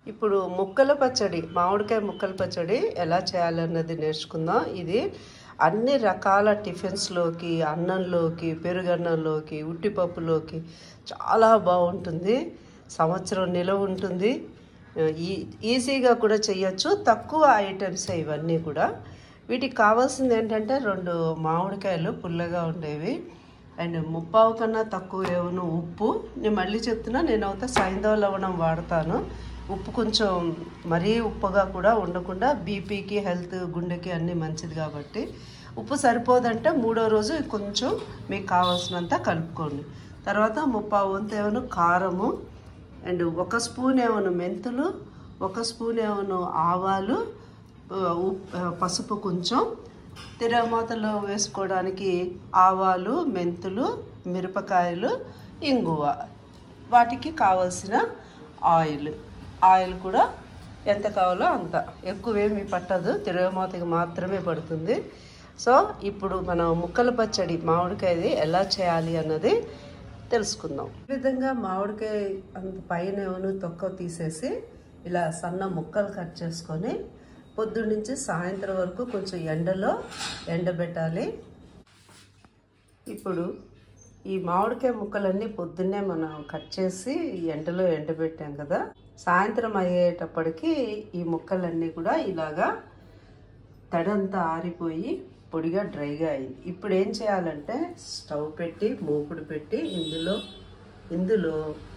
ఇప్పుడు ముక్కల పచ్చడి మామిడికాయ ముక్కల పచ్చడి ఎలా చేయాలన్నది నేర్చుకుందాం ఇది అన్ని రకాల టిఫిన్స్లోకి అన్నంలోకి పెరుగన్నంలోకి ఉట్టిపప్పులోకి చాలా బాగుంటుంది సంవత్సరం నిలవ ఉంటుంది ఈ ఈజీగా కూడా చేయొచ్చు తక్కువ ఐటమ్స్ ఇవన్నీ కూడా వీటికి కావాల్సింది ఏంటంటే రెండు మామిడికాయలు పుల్లగా ఉండేవి అండ్ ముప్పావు కన్నా తక్కువ ఏమన్నా ఉప్పు నేను మళ్ళీ చెప్తున్నా నేను అవుతా సైంధవ లవణం వాడతాను ఉప్పు కొంచెం మరీ ఉప్పుగా కూడా ఉండకుండా బీపీకి హెల్త్ గుండెకి అన్నీ మంచిది కాబట్టి ఉప్పు సరిపోదంటే మూడో రోజు కొంచెం మీకు కావాల్సినంత కలుపుకోండి తర్వాత ముప్పావు వంతు ఏమో కారము అండ్ ఒక స్పూన్ ఏమో మెంతులు ఒక స్పూన్ ఏమో ఆవాలు ఉప్- పసుపు కొంచెం తిరగమాతలో వేసుకోవడానికి ఆవాలు మెంతులు మిరపకాయలు ఇంగువ వాటికి కావలసిన ఆయిల్ ఆయిల్ కూడా ఎంత కావాలో అంత ఎక్కువేమీ పట్టదు తిరగమాతకి మాత్రమే పడుతుంది సో ఇప్పుడు మనం ముక్కల పచ్చడి మామిడికాయది ఎలా చేయాలి అన్నది తెలుసుకుందాం ఈ విధంగా మామిడికాయ అంత పైన ఏమో తొక్క తీసేసి ఇలా సన్న ముక్కలు కట్ చేసుకొని పొద్దున్న నుంచి సాయంత్రం వరకు కొంచెం ఎండలో ఎండబెట్టాలి ఇప్పుడు ఈ మామిడికాయ ముక్కలన్నీ పొద్దున్నే మనం కట్ చేసి ఎండలో ఎండబెట్టాం కదా సాయంత్రం అయ్యేటప్పటికి ఈ ముక్కలన్నీ కూడా ఇలాగా తడంతా ఆరిపోయి పొడిగా డ్రైగా అయింది ఇప్పుడు ఏం చేయాలంటే స్టవ్ పెట్టి మూకుడు పెట్టి ఇందులో ఇందులో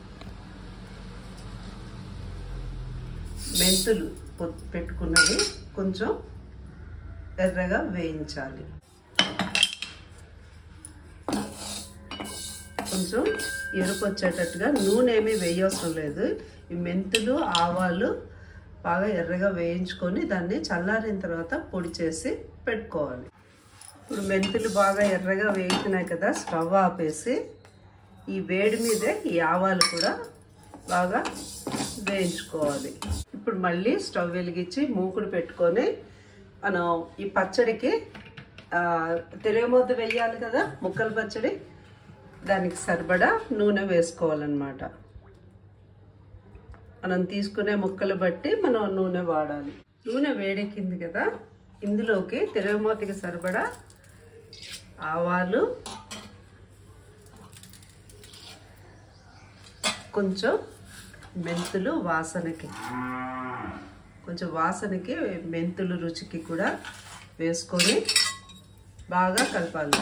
మెంతులు పొ- పెట్టుకున్నవి కొంచెం ఎర్రగా వేయించాలి కొంచెం ఎరుపు వచ్చేటట్టుగా నూనె ఏమీ వేయవసరం లేదు ఈ మెంతులు ఆవాలు బాగా ఎర్రగా వేయించుకొని దాన్ని చల్లారిన తర్వాత పొడి చేసి పెట్టుకోవాలి ఇప్పుడు మెంతులు బాగా ఎర్రగా వేగుతున్నాయి కదా స్టవ్ ఆపేసి ఈ వేడి మీదే ఈ ఆవాలు కూడా బాగా వేయించుకోవాలి ఇప్పుడు మళ్ళీ స్టవ్ వెలిగించి మూకుడు పెట్టుకొని మనం ఈ పచ్చడికి ఆ, తిరగమూత వేయాలి కదా ముక్కల పచ్చడి దానికి సరిపడా నూనె వేసుకోవాలన్నమాట మనం తీసుకునే ముక్కలు బట్టి మనం నూనె వాడాలి నూనె వేడెక్కింది కదా ఇందులోకి తిరగమూతకి సరిపడా ఆవాలు కొంచెం మెంతులు వాసనకి కొంచెం వాసనకి మెంతులు రుచికి కూడా వేసుకొని బాగా కలపాలి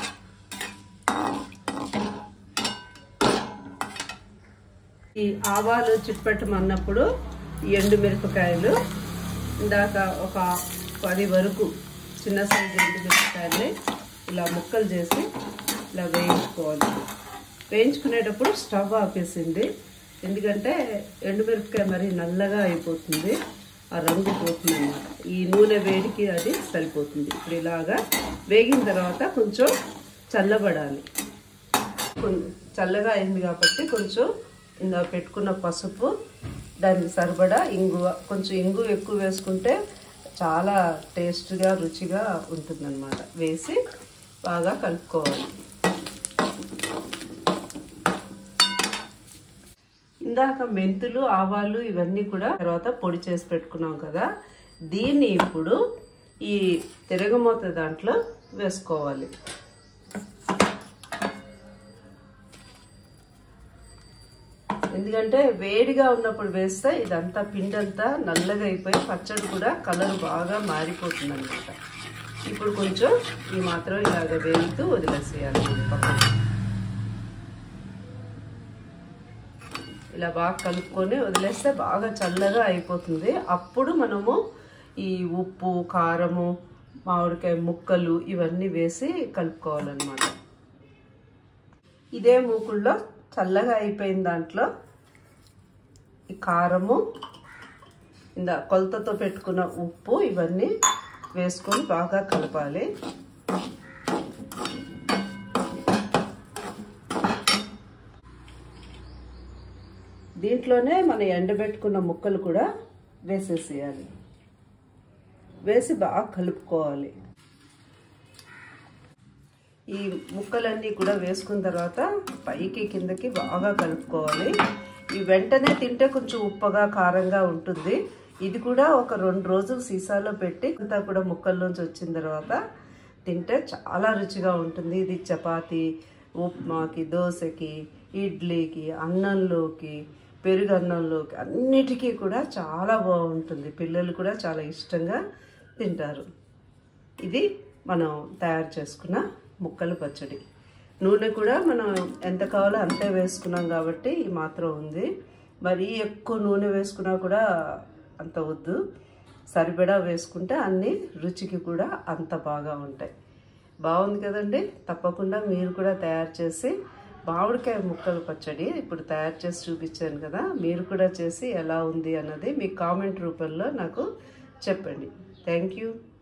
ఈ ఆవాలు చిట్పెట్టమన్నప్పుడు ఈ ఎండు మిరపకాయలు ఇందాక ఒక పది వరకు చిన్న సైజు ఎండు మిరపకాయల్ని ఇలా ముక్కలు చేసి ఇలా వేయించుకోవాలి వేయించుకునేటప్పుడు స్టవ్ ఆపేసింది ఎందుకంటే ఎండుమిరపకాయ మరి నల్లగా అయిపోతుంది ఆ రంగు పోతుంది అన్నమాట ఈ నూనె వేడికి అది సరిపోతుంది ఇప్పుడు ఇలాగా వేగిన తర్వాత కొంచెం చల్లబడాలి కొం- చల్లగా అయింది కాబట్టి కొంచెం ఇందా పెట్టుకున్న పసుపు దానికి సరిపడా ఇంగువ కొంచెం ఇంగువ ఎక్కువ వేసుకుంటే చాలా టేస్ట్గా రుచిగా ఉంటుందన్నమాట వేసి బాగా కలుపుకోవాలి ఇందాక మెంతులు ఆవాలు ఇవన్నీ కూడా తర్వాత పొడి చేసి పెట్టుకున్నాం కదా దీన్ని ఇప్పుడు ఈ తిరగమూత దాంట్లో వేసుకోవాలి ఎందుకంటే వేడిగా ఉన్నప్పుడు వేస్తే ఇదంతా పిండంతా నల్లగా అయిపోయి పచ్చడి కూడా కలర్ బాగా మారిపోతుంది అనమాట ఇప్పుడు కొంచెం ఈ మాత్రం ఇలాగ వేగుతూ వదిలేసేయాలి పక్కన ఇలా బాగా కలుపుకొని వదిలేస్తే బాగా చల్లగా అయిపోతుంది అప్పుడు మనము ఈ ఉప్పు కారము మామిడికాయ ముక్కలు ఇవన్నీ వేసి కలుపుకోవాలన్నమాట ఇదే మూకుల్లో చల్లగా అయిపోయిన దాంట్లో ఈ కారము ఇందా కొలతతో పెట్టుకున్న ఉప్పు ఇవన్నీ వేసుకొని బాగా కలపాలి దీంట్లోనే మన ఎండబెట్టుకున్న ముక్కలు కూడా వేసేసేయాలి వేసి బాగా కలుపుకోవాలి ఈ ముక్కలన్నీ కూడా వేసుకున్న తర్వాత పైకి కిందకి బాగా కలుపుకోవాలి ఈ వెంటనే తింటే కొంచెం ఉప్పగా కారంగా ఉంటుంది ఇది కూడా ఒక రెండు రోజులు సీసాలో పెట్టి అంతా కూడా ముక్కల్లోంచి వచ్చిన తర్వాత తింటే చాలా రుచిగా ఉంటుంది ఇది చపాతి ఉప్మాకి దోశకి ఇడ్లీకి అన్నంలోకి పెరుగు అన్నంలోకి అన్నిటికీ కూడా చాలా బాగుంటుంది పిల్లలు కూడా చాలా ఇష్టంగా తింటారు ఇది మనం తయారు చేసుకున్న ముక్కల పచ్చడి నూనె కూడా మనం ఎంత కావాలో అంతే వేసుకున్నాం కాబట్టి ఈ మాత్రం ఉంది మరీ ఎక్కువ నూనె వేసుకున్నా కూడా అంత వద్దు సరిపడా వేసుకుంటే అన్ని రుచికి కూడా అంత బాగా ఉంటాయి బాగుంది కదండి తప్పకుండా మీరు కూడా తయారు చేసి మామిడికాయ ముక్కల పచ్చడి ఇప్పుడు తయారు చేసి చూపించాను కదా మీరు కూడా చేసి ఎలా ఉంది అన్నది మీ కామెంట్ రూపంలో నాకు చెప్పండి థ్యాంక్ యూ